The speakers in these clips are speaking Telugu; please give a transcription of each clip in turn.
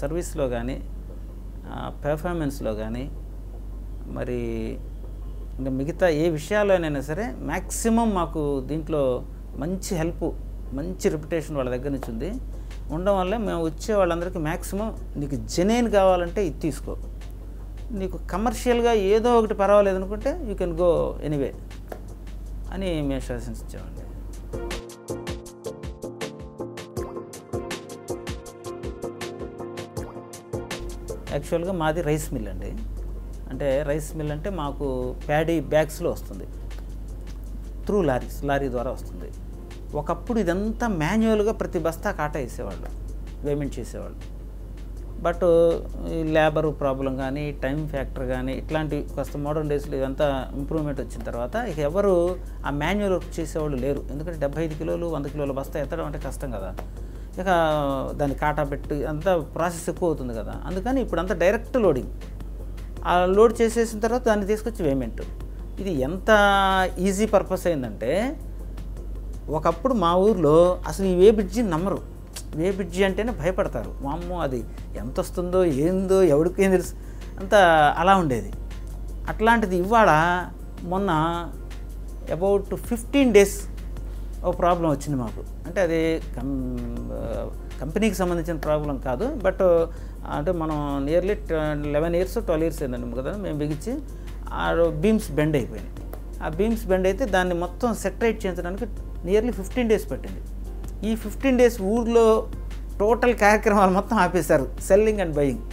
సర్వీస్లో కానీ పెర్ఫార్మెన్స్లో కానీ మరి ఇంకా మిగతా ఏ విషయాల్లోనైనా సరే మ్యాక్సిమం మాకు దీంట్లో మంచి హెల్ప్ మంచి రెప్యుటేషన్ వాళ్ళ దగ్గర నుంచి ఉంది ఉండడం వల్ల మేము వచ్చే వాళ్ళందరికీ మ్యాక్సిమం నీకు జెన్యున్ కావాలంటే ఇది తీసుకో నీకు కమర్షియల్గా ఏదో ఒకటి పర్వాలేదు అనుకుంటే యూ కెన్ గో ఎనీవే అని మేము శాసించామండి యాక్చువల్గా మాది రైస్ మిల్ అండి అంటే రైస్ మిల్ అంటే మాకు ప్యాడీ బ్యాగ్స్లో వస్తుంది త్రూ లారీస్ లారీ ద్వారా వస్తుంది ఒకప్పుడు ఇదంతా మాన్యువల్గా ప్రతి బస్తా కాటా వేసేవాళ్ళు పేమెంట్ చేసేవాళ్ళు బట్ ఈ లేబర్ ప్రాబ్లం కానీ టైం ఫ్యాక్టర్ కానీ ఇట్లాంటివి కాస్త మోడర్న్ డేస్లో ఇదంతా ఇంప్రూవ్మెంట్ వచ్చిన తర్వాత ఇక ఎవరు ఆ మాన్యువల్ వర్క్ చేసేవాళ్ళు లేరు ఎందుకంటే డెబ్బై ఐదు కిలోలు వంద కిలోల బస్తా ఎత్తడం అంటే కష్టం కదా ఇక దాన్ని కాటా పెట్టి అంతా ప్రాసెస్ ఎక్కువ అవుతుంది కదా అందుకని ఇప్పుడు అంతా డైరెక్ట్ లోడింగ్ ఆ లోడ్ చేసేసిన తర్వాత దాన్ని తీసుకొచ్చి పేమెంట్ ఇది ఎంత ఈజీ పర్పస్ అయిందంటే ఒకప్పుడు మా ఊర్లో అసలు ఈ వే బ్రిడ్జి నమ్మరు వే బ్రిడ్జి అంటేనే భయపడతారు వామ్మో అది ఎంత వస్తుందో ఏందో ఎవడికేం తెలుసు అంత అలా ఉండేది అట్లాంటిది ఇవాళ మొన్న అబౌట్ ఫిఫ్టీన్ డేస్ ఒక ప్రాబ్లం వచ్చింది మాకు అంటే అది కం కంపెనీకి సంబంధించిన ప్రాబ్లం కాదు బట్ అంటే మనం nearly eleven years twelve years అయిందండి కదా మేము బిగించి ఆ బీమ్స్ బెండ్ అయిపోయినాయి ఆ బీమ్స్ బెండ్ అయితే దాన్ని మొత్తం సెటరేట్ చేయించడానికి నియర్లీ ఫిఫ్టీన్ డేస్ పట్టింది ఈ ఫిఫ్టీన్ డేస్ ఊర్లో టోటల్ కార్యక్రమాలు మొత్తం ఆపేశారు సెల్లింగ్ అండ్ బయింగ్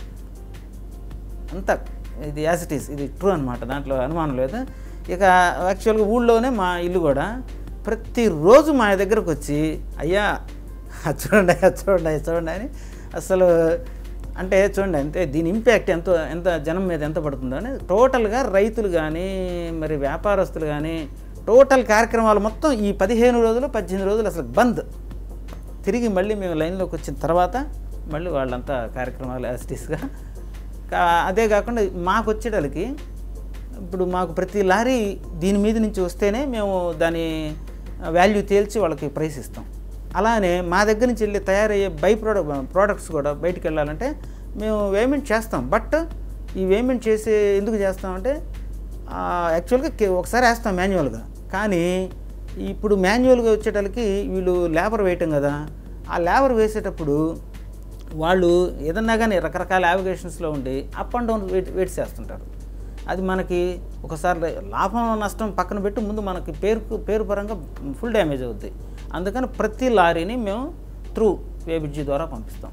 అంతా ఇది యాజ్ ఇట్ ఈస్ ఇది ట్రూ అనమాట దాంట్లో అనుమానం లేదు ఇక యాక్చువల్గా ఊళ్ళోనే మా ఇల్లు కూడా ప్రతిరోజు మా దగ్గరకు వచ్చి అయ్యా అది చూడండి అది చూడండి అది చూడండి అని అసలు అంటే చూడండి అంటే దీని ఇంపాక్ట్ ఎంతో ఎంత జనం మీద ఎంత పడుతుందో అని టోటల్గా రైతులు కానీ మరి వ్యాపారస్తులు కానీ టోటల్ కార్యక్రమాలు మొత్తం ఈ పదిహేను రోజులు పద్దెనిమిది రోజులు అసలు బంద్ తిరిగి మళ్ళీ మేము లైన్లోకి వచ్చిన తర్వాత మళ్ళీ వాళ్ళంతా కార్యక్రమాలు యాజిటీస్గా అదే కాకుండా మాకు వచ్చేటలకి ఇప్పుడు మాకు ప్రతి లారీ దీని మీద నుంచి వస్తేనే మేము దాని వాల్యూ తేల్చి వాళ్ళకి ప్రైస్ ఇస్తాం అలానే మా దగ్గర నుంచి వెళ్ళి తయారయ్యే బై ప్రోడక్ట్ ప్రోడక్ట్స్ కూడా బయటికి వెళ్ళాలంటే మేము పేమెంట్ చేస్తాం బట్ ఈ పేమెంట్ చేసే ఎందుకు చేస్తామంటే యాక్చువల్గా ఒకసారి వేస్తాం మాన్యువల్గా కానీ ఇప్పుడు మాన్యువల్గా వచ్చేటలకి వీళ్ళు లేబర్ వేయటం కదా ఆ లేబర్ వేసేటప్పుడు వాళ్ళు ఏదన్నా కానీ రకరకాల యావిగేషన్స్లో ఉండి up and down wait wait చేస్తుంటారు అది మనకి ఒకసారి లాభం నష్టం పక్కన పెట్టి ముందు మనకి పేరుకు పేరు పరంగా ఫుల్ డ్యామేజ్ అవుద్ది అందుకని ప్రతి లారీని మేము త్రూ వేబిడ్జీ ద్వారా పంపిస్తాం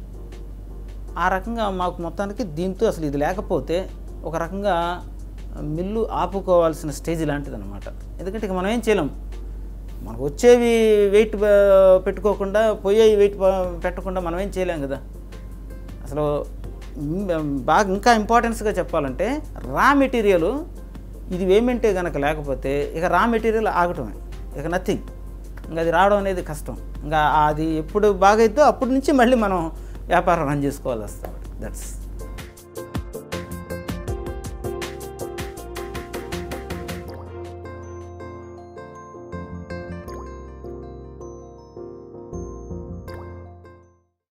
ఆ రకంగా మాకు మొత్తానికి దీంతో అసలు ఇది లేకపోతే ఒక రకంగా మిల్లు ఆపుకోవాల్సిన స్టేజ్ లాంటిది అనమాట ఎందుకంటే ఇక మనం ఏం చేయలేం మనకు వచ్చేవి వెయిట్ పెట్టుకోకుండా పోయేవి వెయిట్ పెట్టకుండా మనం ఏం చేయలేం కదా అసలు బాగా ఇంకా ఇంపార్టెన్స్గా చెప్పాలంటే రా మెటీరియల్ ఇది వేమెంటే కనుక లేకపోతే ఇక రా మెటీరియల్ ఆగటమే ఇక నథింగ్ ఇంకా అది రావడం అనేది కష్టం ఇంకా అది ఎప్పుడు బాగైద్దో అప్పటి నుంచి మళ్ళీ మనం వ్యాపారం రన్ చేసుకోవాల్సి వస్తుంది దట్స్